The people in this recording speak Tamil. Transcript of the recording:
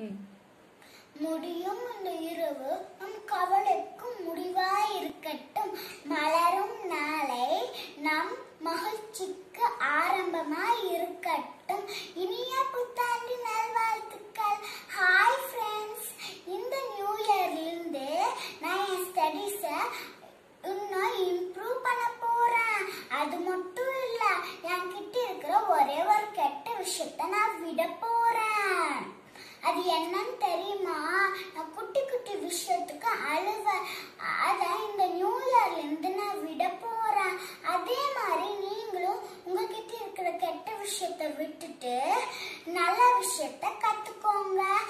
ம். முடியும் இந்த இரவு நம் கவலைக்கும் முடிவாய் இருக்கட்டும் மலரும் நாளை நம் மகிழ்ச்சிக்கு ஆரம்பமாய் இருக்கட்டும் இனிய புத்தாண்டு நல்வாழ்த்துக்கள் ஹாய் ஃப்ரெண்ட்ஸ் இந்த நியூ இயர்லேருந்து நான் என் ஸ்டடீஸை இன்னும் இம்ப்ரூவ் பண்ண போறேன் அது மட்டும் இல்ல என்கிட்ட இருக்கிற ஒரே ஒரு கெட்ட விஷயத்த நான் விட போறேன் அது என்னன்னு தெரியுமா நான் குட்டி குட்டி விஷயத்துக்கு அழுவேன் அத இந்த நியூ இயர்ல இருந்து நான் விட போறேன் அதே மாதிரி நீங்களும் உங்ககிட்ட இருக்கிற கெட்ட விஷயத்த விட்டுட்டு நல்ல விஷயத்த கத்துக்கோங்க